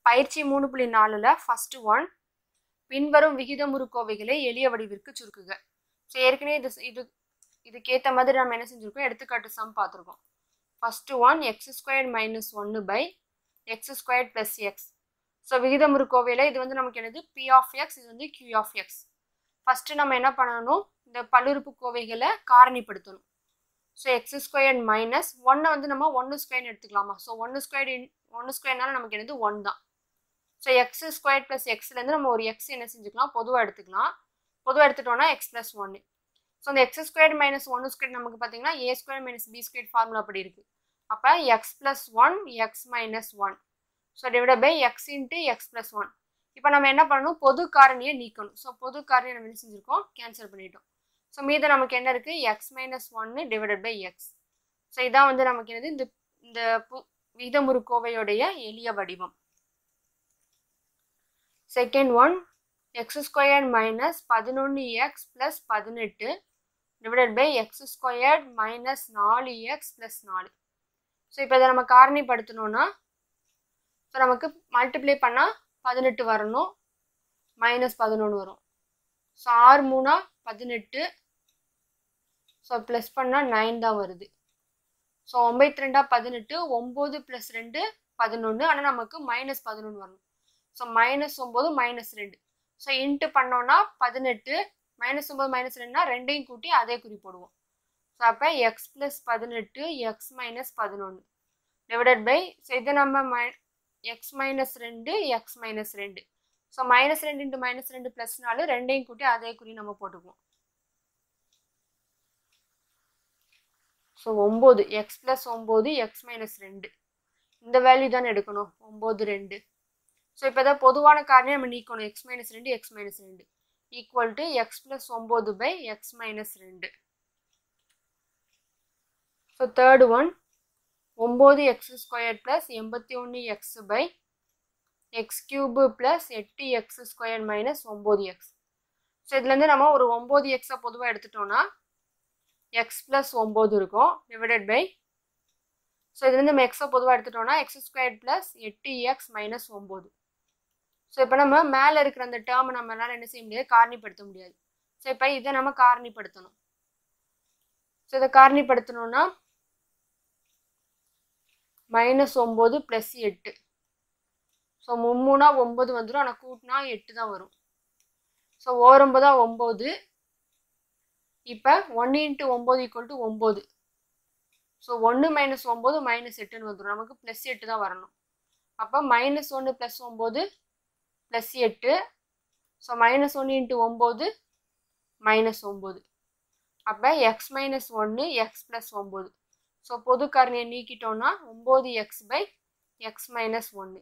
பயிற்சி மூணு புள்ளி நாலில் ஃபஸ்ட்டு ஒன் பின்வரும் விகிதமுறு கோவைகளை எளிய வடிவிற்கு சுருக்குக ஸோ ஏற்கனவே இது இது இதுக்கேற்ற மாதிரி நம்ம என்ன செஞ்சுருக்கோம் எடுத்துக்காட்டு சம் பார்த்துருக்கோம் first one x square minus ஒன்று by x square plus x so விகிதமுறு கோவையில் இது வந்து நமக்கு என்னது பி ஆஃப் எக்ஸ் இது வந்து கியூ ஆஃப் எக்ஸ் ஃபஸ்ட்டு நம்ம என்ன பண்ணணும் இந்த பல்லுறுப்பு கோவைகளை காரணிப்படுத்தணும் ஸோ எக்ஸ் ஸ்கொயர் மைனஸ் ஒன்னை வந்து நம்ம ஒன்று ஸ்கொயர்னு எடுத்துக்கலாமா ஸோ ஒன்று ஸ்கொயர் இன் ஒன்று ஸ்கொயர்னால நமக்கு என்னது ஒன் தான் ஸோ எக்ஸ் ஸ்கொயர் ப்ளஸ் எக்ஸ்லேருந்து நம்ம ஒரு எக்ஸ் என்ன செஞ்சுக்கலாம் பொதுவாக எடுத்துக்கலாம் பொதுவாக எடுத்துட்டோம்னா எக்ஸ் ப்ளஸ் ஒன்று ஸோ அந்த எக்ஸ் ஸ்கொயர் மைனஸ் ஒன்று ஸ்கொயர் நமக்கு பார்த்தீங்கன்னா a square minus b square formula அப்படி இருக்குது அப்போ x plus one x minus one so divide by x into x plus one இப்போ நம்ம என்ன பண்ணணும் பொது காரணியை நீக்கணும் ஸோ பொது காரணியை நம்ம என்ன செஞ்சுருக்கோம் கேன்சல் பண்ணிட்டோம் ஸோ மீதம் நமக்கு என்ன இருக்குது எக்ஸ் மைனஸ் ஒன்று டிவைடட் பை எக்ஸ் ஸோ இதான் வந்து நமக்கு என்னது இந்த இந்த பு விகிதமுறு கோவையுடைய எளிய வடிவம் second one x square minus பதினொன்று எக்ஸ் ப்ளஸ் பதினெட்டு divided by x square minus நாலு எக்ஸ் ப்ளஸ் நாலு ஸோ இப்போ இதை நம்ம காரணிப்படுத்தணும்னா ஸோ நமக்கு மல்டிப்ளை பண்ணால் பதினெட்டு வரணும் மைனஸ் பதினொன்று வரும் ஸோ ஆறு மூணா பதினெட்டு ஸோ ப்ளஸ் பண்ணால் நைன் தான் வருது ஸோ ஒம்பத்தி ரெண்டா பதினெட்டு ஒம்பது ப்ளஸ் ரெண்டு பதினொன்று ஆனால் நமக்கு மைனஸ் பதினொன்று வரணும் ஸோ மைனஸ் ஒம்பது மைனஸ் ரெண்டு ஸோ இன்ட்டு பண்ணோன்னா பதினெட்டு மைனஸ் ஒம்பது மைனஸ் ரெண்டுனா ரெண்டையும் கூட்டி அதே குறி போடுவோம் ஸோ அப்போ எக்ஸ் ப்ளஸ் பதினெட்டு எக்ஸ் மைனஸ் பதினொன்று டிவைடட் பை ஸோ இதை நம்ம மை எக்ஸ் மைனஸ் ரெண்டு எக்ஸ் மைனஸ் ரெண்டு ஸோ மைனஸ் ரெண்டு இன்ட்டு மைனஸ் ரெண்டு ப்ளஸ் நாலு ரெண்டையும் கூட்டி அதே குறி நம்ம போட்டுக்குவோம் ஸோ ஒம்பது எக்ஸ் ப்ளஸ் ஒம்பது எக்ஸ் மைனஸ் ரெண்டு இந்த வேல்யூ தானே எடுக்கணும் ஒம்பது ரெண்டு ஸோ இப்போ தான் பொதுவான காரணம் நம்ம நீக்கணும் எக்ஸ் மைனஸ் ரெண்டு எக்ஸ் மைனஸ் ரெண்டு ஈக்குவல் டு எக்ஸ் ப்ளஸ் ஒம்பது பை எக்ஸ் மைனஸ் ரெண்டு ஸோ தேர்டு ஒன் ஒம்பது எக்ஸ் ஸ்கொயர் ப்ளஸ் எண்பத்தி ஒன்று x by x cube plus எட்டு எக்ஸ் ஸ்கொயர் மைனஸ் ஒம்பது எக்ஸ் ஸோ இதுலேருந்து நம்ம ஒரு ஒம்பது எக்ஸை பொதுவாக எடுத்துட்டோம்னா எக்ஸ் ப்ளஸ் ஒம்பது இருக்கும் டிவைடட் பை ஸோ இதுலேருந்து நம்ம எக்ஸை பொதுவாக எடுத்துட்டோம்னா எக்ஸ் ஸ்கொயர் ப்ளஸ் எட்டு எக்ஸ் மைனஸ் ஒம்பது ஸோ இப்போ நம்ம மேலே இருக்கிற அந்த டேர்மை நம்மளால என்ன செய்ய முடியாது காரணிப்படுத்த முடியாது ஸோ இப்போ இதை நம்ம காரணிப்படுத்தணும் ஸோ இதை காரணிப்படுத்தணும்னா மைனஸ் ஒம்பது ப்ளஸ் எட்டு ஸோ மும்மூணா ஒம்பது வந்துடும் ஆனால் கூட்டினா எட்டு தான் வரும் ஸோ ஓரொம்பதா ஒம்பது இப்போ ஒன்று இன்ட்டு ஒம்பது ஈக்குவல் டு ஒம்பது ஸோ ஒன்று மைனஸ் ஒம்பது மைனஸ் எட்டுன்னு வந்துடும் நமக்கு ப்ளஸ் எட்டு தான் வரணும் அப்போ மைனஸ் ஒன்று ப்ளஸ் ஒம்பது ப்ளஸ் எட்டு ஸோ மைனஸ் ஒன்று இன்ட்டு ஒம்பது மைனஸ் ஒம்பது அப்போ எக்ஸ் மைனஸ் ஒன்று எக்ஸ் ப்ளஸ் ஒம்பது ஸோ பொது காரணியை நீக்கிட்டோம்னா ஒம்பது எக்ஸ் பை எக்ஸ் மைனஸ் ஒன்று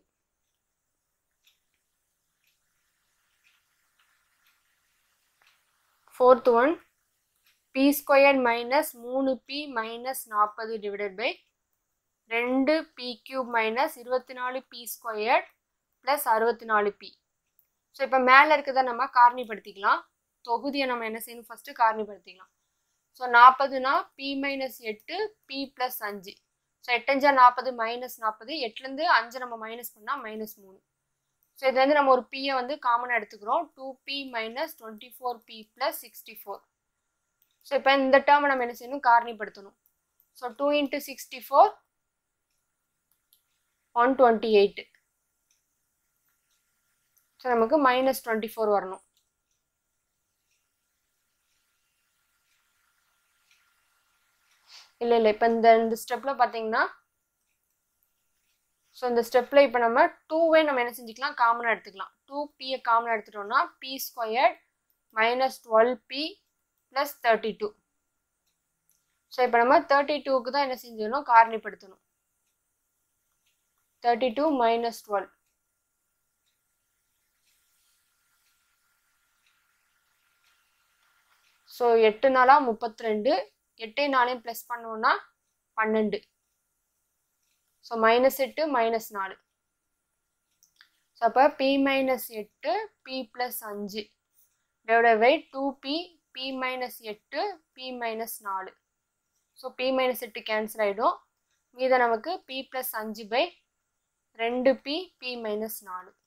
fourth one p square minus மூணு பி மைனஸ் நாற்பது டிவைடட் பை ரெண்டு பி கியூப் மைனஸ் இருபத்தி நாலு பி ஸ்கொயர் ப்ளஸ் அறுபத்தி நாலு பி ஸோ இப்போ மேலே இருக்கிறத நம்ம காரணிப்படுத்திக்கலாம் தொகுதியை நம்ம என்ன செய்யணும் ஃபஸ்ட்டு காரணிப்படுத்திக்கலாம் ஸோ நாற்பதுனா பி மைனஸ் எட்டு பி ப்ளஸ் அஞ்சு ஸோ எட்டஞ்சா நாற்பது மைனஸ் நாற்பது எட்டுலேருந்து அஞ்சு நம்ம மைனஸ் பண்ணால் மைனஸ் மூணு ஸோ இது வந்து நம்ம ஒரு பியை வந்து காமனாக எடுத்துக்கிறோம் two p minus twenty four p plus sixty four so இப்போ இந்த டேர்மை நம்ம என்ன செய்யணும் காரணிப்படுத்தணும் so two into sixty four one twenty eight so நமக்கு மைனஸ் டுவெண்ட்டி ஃபோர் வரணும் இல்லை இல்லை இப்போ இந்த இந்த ஸ்டெப்பில் பார்த்தீங்கன்னா ஸோ இந்த ஸ்டெப்பில் இப்போ நம்ம டூவே நம்ம என்ன செஞ்சுக்கலாம் காமனாக எடுத்துக்கலாம் டூ பியை காமனாக எடுத்துட்டோம்னா p square minus twelve p plus thirty two so இப்போ நம்ம தேர்ட்டி டூக்கு தான் என்ன செஞ்சிடணும் காரணிப்படுத்தணும் thirty two minus twelve so எட்டு நாளாக முப்பத்தி ரெண்டு எட்டே நாளையும் ப்ளஸ் பண்ணோன்னா பன்னெண்டு ஸோ மைனஸ் எட்டு மைனஸ் நாலு ஸோ அப்போ பி மைனஸ் எட்டு பி ப்ளஸ் அஞ்சு divide by two p p minus எட்டு பி மைனஸ் நாலு ஸோ பி மைனஸ் எட்டு கேன்சல் ஆகிடும் மீத நமக்கு பி ப்ளஸ் அஞ்சு பை ரெண்டு பி பி மைனஸ் நாலு